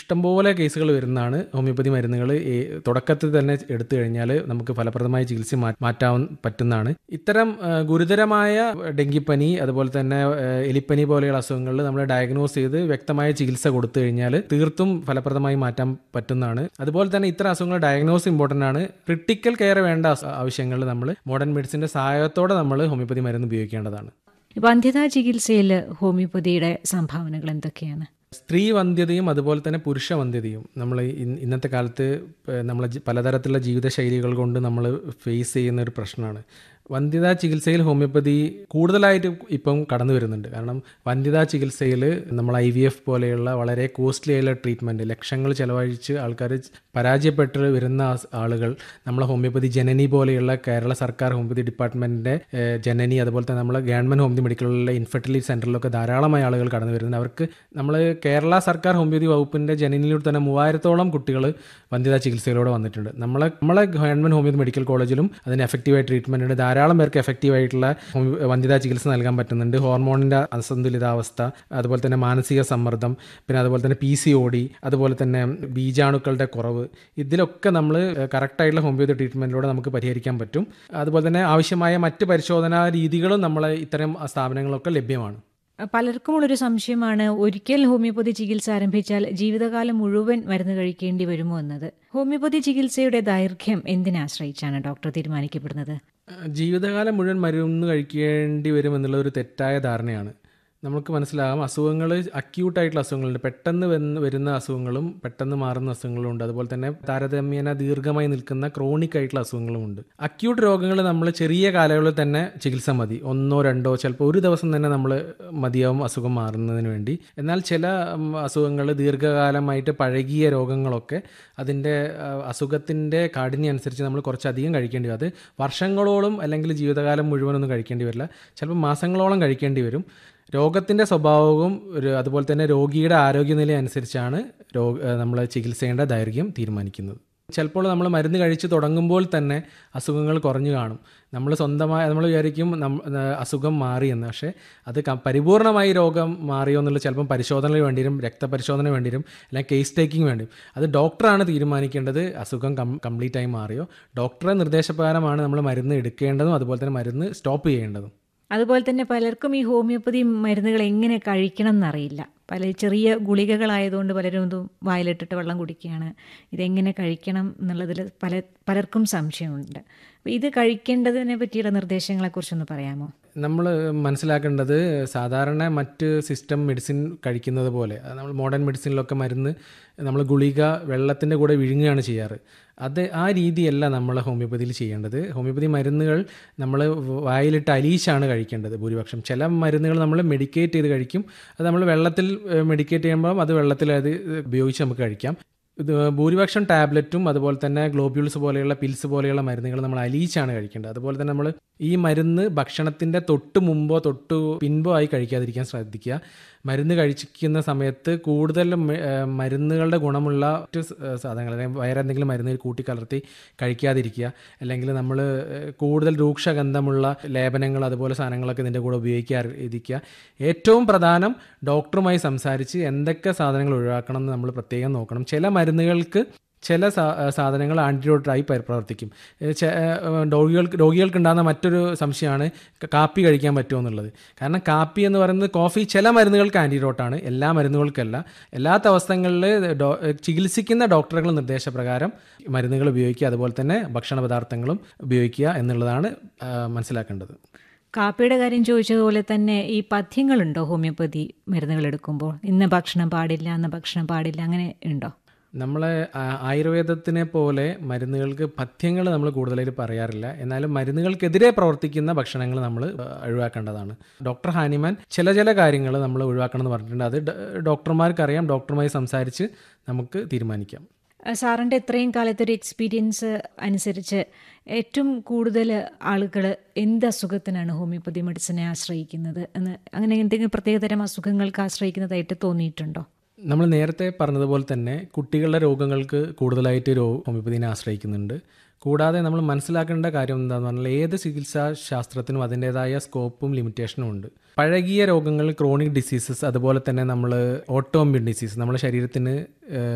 ഇഷ്ടംപോലെ കേസുകൾ വരുന്നതാണ് ഹോമിയോപ്പതി മരുന്നുകൾ തുടക്കത്തിൽ തന്നെ എടുത്തു കഴിഞ്ഞാൽ നമുക്ക് ഫലപ്രദമായ ചികിത്സ മാ- മാറ്റാൻ പറ്റുന്നതാണ് ഇത്തരം ആ, ഗുരുതരമായ ഡെങ്കിപ്പനി അതുപോലെ തന്നെ ആ, എലിപ്പനി പോലെയുള്ള അസുഖങ്ങളിൽ നമ്മൾ ഡയഗ്നോസ് ചെയ്ത് വ്യക്തമായ ചികിത്സ കൊടുത്തു കഴിഞ്ഞാൽ തീർത്തും ഫലപ്രദമായി മാറ്റാൻ പറ്റുന്നതാണ് അതുപോലെ തന്നെ ഇത്തരം അസുഖങ്ങൾ ഡയഗ്നോസ് ഇമ്പോർട്ടൻ്റ് ആണ് ക്രിട്ടിക്കൽ കെയർ വേണ്ട അസു- ആവശ്യങ്ങളിൽ നമ്മൾ മോഡേൺ മെഡിസിൻ്റെ സഹായത്തോടെ നമ്മൾ ഹോമിയോപ്പതി മരുന്ന് ഉപയോഗിക്കേണ്ടതാണ് വന്ധ്യതാ ചികിത്സയിൽ ഹോമിയോപ്പതിയുടെ സംഭാവനകൾ എന്തൊക്കെയാണ് സ്ത്രീ വന്ധ്യതയും അതുപോലെ തന്നെ പുരുഷ വന്ധ്യതയും നമ്മൾ ഇൻ- ഇന്നത്തെ കാലത്ത് നമ്മൾ പലതരത്തിലുള്ള ജീവിതശൈലികൾ കൊണ്ട് നമ്മൾ ഫേസ് ചെയ്യുന്ന ഒരു പ്രശ്നമാണ് വന്ധ്യതാ ചികിത്സയിൽ ഹോമിയോപ്പതി കൂടുതലായിട്ട് ഇപ്പം കടന്നു വരുന്നുണ്ട് കാരണം വന്ധ്യതാ ചികിത്സയിൽ നമ്മൾ ഐ വി എഫ് പോലെയുള്ള വളരെ കോസ്റ്റ്ലി ആയുള്ള ട്രീറ്റ്മെൻറ്റ് ലക്ഷങ്ങൾ ചിലവഴിച്ച് ആൾക്കാർ പരാജയപ്പെട്ട് വരുന്ന ആസ്- ആളുകൾ നമ്മളെ ഹോമിയോപ്പതി ജനനി പോലെയുള്ള കേരള സർക്കാർ ഹോമിയോപ്പതി ഡിപ്പാർട്ട്മെൻറ്റിൻ്റെ ജനനി അതുപോലെ തന്നെ നമ്മളെ ഗവൺമെൻറ് ഹോമിയോപ്പതി മെഡിക്കലുള്ള ഇൻഫെർട്ടിലിറ്റി സെൻറ്ററിലൊക്കെ ധാരാളമായ ആളുകൾ കടന്നു വരുന്നുണ്ട് അവർക്ക് നമ്മൾ കേരള സർക്കാർ ഹോമിയോപ്പതി വകുപ്പിൻ്റെ ജനനിയിലൂടെ തന്നെ മൂവായിരത്തോളം കുട്ടികൾ വന്ധ്യതാ ചികിത്സയിലൂടെ വന്നിട്ടുണ്ട് നമ്മളെ നമ്മളെ ഗവൺമെൻറ് ഹോമിയോപ്പതി മെഡിക്കൽ കോളേജിലും അതിന് എഫക്റ്റീവായ ട്രീറ്റ്മെൻറ്റ് ഉണ്ട് ധാരാളം പേർക്ക് എഫക്റ്റീവ് ആയിട്ടുള്ള ഹോമിയോ- വന്ധ്യതാ ചികിത്സ നൽകാൻ പറ്റുന്നുണ്ട് ഹോർമോണിൻ്റെ അസന്തുലിതാവസ്ഥ അതുപോലെ തന്നെ മാനസിക സമ്മർദ്ദം പിന്നെ അതുപോലെ തന്നെ പി സി ഒ ഡി അതുപോലെ തന്നെ ബീജാണുക്കളുടെ കുറവ് ഇതിലൊക്കെ നമ്മൾ കറക്റ്റായിട്ടുള്ള ഹോമിയോപ്പതി ട്രീറ്റ്മെൻറ്റിലൂടെ നമുക്ക് പരിഹരിക്കാൻ പറ്റും അതുപോലെ തന്നെ ആവശ്യമായ മറ്റ് പരിശോധനാ രീതികളും നമ്മളെ ഇത്തരം സ്ഥാപനങ്ങളൊക്കെ ലഭ്യമാണ് പലർക്കും ഉള്ളൊരു സംശയമാണ് ഒരിക്കൽ ഹോമിയോപ്പതി ചികിത്സ ആരംഭിച്ചാൽ ജീവിതകാലം മുഴുവൻ മരുന്ന് കഴിക്കേണ്ടി വരുമോ എന്നത് ഹോമിയോപ്പതി ചികിത്സയുടെ ദൈർഘ്യം എന്തിനെ ആശ്രയിച്ചാണ് ഡോക്ടർ തീരുമാനിക്കപ്പെടുന്നത് ജീവിതകാലം മുഴുവൻ മരുന്ന് കഴിക്കേണ്ടി വരും എന്നുള്ള ഒരു തെറ്റായ ധാരണയാണ് നമുക്ക് മനസ്സിലാകാം അസുഖങ്ങൾ അക്യൂട്ടായിട്ടുള്ള അസുഖങ്ങളുണ്ട് പെട്ടെന്ന് വന്ന് വരുന്ന അസുഖങ്ങളും പെട്ടെന്ന് മാറുന്ന അസുഖങ്ങളും ഉണ്ട് അതുപോലെ തന്നെ താരതമ്യേന ദീർഘമായി നിൽക്കുന്ന ക്രോണിക് ആയിട്ടുള്ള അസുഖങ്ങളും ഉണ്ട് അക്യൂട്ട് രോഗങ്ങൾ നമ്മൾ ചെറിയ കാലയളവിൽ തന്നെ ചികിത്സ മതി ഒന്നോ രണ്ടോ ചിലപ്പോൾ ഒരു ദിവസം തന്നെ നമ്മൾ മതിയാവും അസുഖം മാറുന്നതിന് വേണ്ടി എന്നാൽ ചില അസുഖങ്ങൾ ദീർഘകാലമായിട്ട് പഴകിയ രോഗങ്ങളൊക്കെ അതിൻ്റെ അസുഖത്തിൻ്റെ കാഠിന്യം അനുസരിച്ച് നമ്മൾ കുറച്ചധികം കഴിക്കേണ്ടി വരും അത് വർഷങ്ങളോളം അല്ലെങ്കിൽ ജീവിതകാലം മുഴുവനൊന്നും കഴിക്കേണ്ടി വരില്ല ചിലപ്പോൾ മാസങ്ങളോളം കഴിക്കേണ്ടി വരും രോഗത്തിൻ്റെ സ്വഭാവവും ഒരു അതുപോലെ തന്നെ രോഗിയുടെ ആരോഗ്യനില അനുസരിച്ചാണ് രോഗ നമ്മൾ ചികിത്സയുടെ ദൈർഘ്യം തീരുമാനിക്കുന്നത് ചിലപ്പോൾ നമ്മൾ മരുന്ന് കഴിച്ച് തുടങ്ങുമ്പോൾ തന്നെ അസുഖങ്ങൾ കുറഞ്ഞു കാണും നമ്മൾ സ്വന്തമായി നമ്മൾ വിചാരിക്കും നം- അസുഖം മാറിയെന്ന് പക്ഷേ അത് ക- പരിപൂർണമായി രോഗം മാറിയോ എന്നുള്ള ചിലപ്പം പരിശോധനയിൽ വേണ്ടി വരും രക്തപരിശോധന വേണ്ടി വരും അല്ലെങ്കിൽ കേസ് ടേക്കിംഗ് വേണ്ടി വരും അത് ഡോക്ടറാണ് തീരുമാനിക്കേണ്ടത് അസുഖം കം കംപ്ലീറ്റ് ആയി മാറിയോ ഡോക്ടറെ നിർദ്ദേശപ്രകാരമാണ് നമ്മൾ മരുന്ന് എടുക്കേണ്ടതും അതുപോലെ തന്നെ മരുന്ന് സ്റ്റോപ്പ് ചെയ്യേണ്ടതും അതുപോലെ തന്നെ പലർക്കും ഈ ഹോമിയോപ്പതി മരുന്നുകൾ എങ്ങനെ കഴിക്കണം എന്നറിയില്ല പല ചെറിയ ഗുളികകളായതുകൊണ്ട് പലരും ഇത് വായിലിട്ടിട്ട് വെള്ളം കുടിക്കുകയാണ് ഇതെങ്ങനെ കഴിക്കണം എന്നുള്ളതിൽ പല പലർക്കും സംശയമുണ്ട് അപ്പോൾ ഇത് കഴിക്കേണ്ടതിനെ പറ്റിയുള്ള നിർദ്ദേശങ്ങളെക്കുറിച്ചൊന്ന് പറയാമോ നമ്മൾ മനസ്സിലാക്കേണ്ടത് സാധാരണ മറ്റ് സിസ്റ്റം മെഡിസിൻ കഴിക്കുന്നത് പോലെ അത് നമ്മൾ മോഡേൺ മെഡിസിനിലൊക്കെ മരുന്ന് നമ്മൾ ഗുളിക വെള്ളത്തിൻ്റെ കൂടെ വിഴുങ്ങുകയാണ് ചെയ്യാറ് അത് ആ രീതിയല്ല നമ്മൾ ഹോമിയോപ്പതിയിൽ ചെയ്യേണ്ടത് ഹോമിയോപ്പതി മരുന്നുകൾ നമ്മൾ വായിലിട്ട് അലീശാണ് കഴിക്കേണ്ടത് ഭൂരിപക്ഷം ചില മരുന്നുകൾ നമ്മൾ മെഡിക്കേറ്റ് ചെയ്ത് കഴിക്കും അത് നമ്മൾ വെള്ളത്തിൽ മെഡിക്കേറ്റ് ചെയ്യുമ്പോൾ അത് വെള്ളത്തിൽ അത് ഉപയോഗിച്ച് നമുക്ക് കഴിക്കാം ഇത് ഭൂരിപക്ഷം ടാബ്ലറ്റും അതുപോലെ തന്നെ ഗ്ലോബ്യൂൾസ് പോലെയുള്ള പിൽസ് പോലെയുള്ള മരുന്നുകൾ നമ്മൾ അലിയിച്ചാണ് കഴിക്കേണ്ടത് അതുപോലെ തന്നെ നമ്മൾ ഈ മരുന്ന് ഭക്ഷണത്തിൻ്റെ തൊട്ട് മുമ്പോ തൊട്ട് പിൻപോ ആയി കഴിക്കാതിരിക്കാൻ ശ്രദ്ധിക്കുക മരുന്ന് കഴിക്കുന്ന സമയത്ത് കൂടുതൽ മ- ഏഹ് മരുന്നുകളുടെ ഗുണമുള്ള മറ്റ് സ- ഏഹ് സാധനങ്ങൾ അല്ലെങ്കിൽ വേറെ എന്തെങ്കിലും മരുന്ന് കൂട്ടിക്കലർത്തി കഴിക്കാതിരിക്കുക അല്ലെങ്കിൽ നമ്മൾ ഏഹ് കൂടുതൽ രൂക്ഷഗന്ധമുള്ള ലേപനങ്ങൾ അതുപോലെ സാധനങ്ങളൊക്കെ ഇതിൻ്റെ കൂടെ ഉപയോഗിക്കാതിരിക്കുക ഏറ്റവും പ്രധാനം ഡോക്ടറുമായി സംസാരിച്ച് എന്തൊക്കെ സാധനങ്ങൾ ഒഴിവാക്കണം എന്ന് നമ്മൾ പ്രത്യേകം നോക്കണം ചില മരുന്നുകൾക്ക് ചില സാ- സാധനങ്ങൾ ആൻറ്റിഡോട്ടായി പ്രവർത്തിക്കും ഏഹ് ചെ- ഏഹ് രോഗികൾക്ക് രോഗികൾക്കുണ്ടാകുന്ന മറ്റൊരു സംശയമാണ് ക- കാപ്പി കഴിക്കാൻ പറ്റുമോ എന്നുള്ളത് കാരണം കാപ്പി എന്ന് പറയുന്നത് കോഫി ചില മരുന്നുകൾക്ക് ആൻറ്റിഡോട്ടാണ് എല്ലാ മരുന്നുകൾക്കല്ല എല്ലാത്ത അവസ്ഥകളിൽ ഡോ ചികിത്സിക്കുന്ന ഡോക്ടറുടെ നിർദ്ദേശപ്രകാരം മരുന്നുകൾ ഉപയോഗിക്കുക അതുപോലെ തന്നെ ഭക്ഷണ പദാർത്ഥങ്ങളും ഉപയോഗിക്കുക എന്നുള്ളതാണ് ആ, മനസ്സിലാക്കേണ്ടത് കാപ്പിയുടെ കാര്യം ചോദിച്ചതുപോലെ തന്നെ ഈ പഥ്യങ്ങളുണ്ടോ ഹോമിയോപ്പതി മരുന്നുകൾ എടുക്കുമ്പോൾ ഇന്ന ഭക്ഷണം പാടില്ല ഇന്ന ഭക്ഷണം പാടില്ല അങ്ങനെ ഉണ്ടോ നമ്മളെ ആ- ആയുർവേദത്തിനെ പോലെ മരുന്നുകൾക്ക് പഥ്യങ്ങൾ നമ്മൾ കൂടുതലായിട്ട് പറയാറില്ല എന്നാലും മരുന്നുകൾക്കെതിരെ പ്രവർത്തിക്കുന്ന ഭക്ഷണങ്ങൾ നമ്മൾ ഒഴിവാക്കേണ്ടതാണ് ഡോക്ടർ ഹാനിമാൻ ചില ചില കാര്യങ്ങൾ നമ്മൾ ഒഴിവാക്കണം എന്ന് പറഞ്ഞിട്ടുണ്ട് അത് ഡ- ഡോക്ടർമാർക്കറിയാം ഡോക്ടറുമായി സംസാരിച്ച് നമുക്ക് തീരുമാനിക്കാം സാറിൻ്റെ ഇത്രയും കാലത്തെ ഒരു എക്സ്പീരിയൻസ് അനുസരിച്ച് ഏറ്റവും കൂടുതൽ ആളുകൾ എന്ത് അസുഖത്തിനാണ് ഹോമിയോപ്പതി മെഡിസിനെ ആശ്രയിക്കുന്നത് എന്ന് അങ്ങനെ എന്തെങ്കിലും പ്രത്യേകതരം അസുഖങ്ങൾക്ക് ആശ്രയിക്കുന്നതായിട്ട് തോന്നിയിട്ടുണ്ടോ നമ്മൾ നേരത്തെ പറഞ്ഞതുപോലെ തന്നെ കുട്ടികളുടെ രോഗങ്ങൾക്ക് കൂടുതലായിട്ട് രോ ഹോമിയോപ്പതിനെ ആശ്രയിക്കുന്നുണ്ട് കൂടാതെ നമ്മൾ മനസ്സിലാക്കേണ്ട കാര്യം എന്താണെന്ന് പറഞ്ഞാൽ ഏത് ചികിത്സാ ശാസ്ത്രത്തിനും അതിൻ്റെതായ സ്കോപ്പും ലിമിറ്റേഷനും ഉണ്ട് പഴകിയ രോഗങ്ങൾ ക്രോണിക് ഡിസീസസ് അതുപോലെ തന്നെ നമ്മൾ ഓട്ടോമ്യൂൺ ഡിസീസ് നമ്മുടെ ശരീരത്തിന്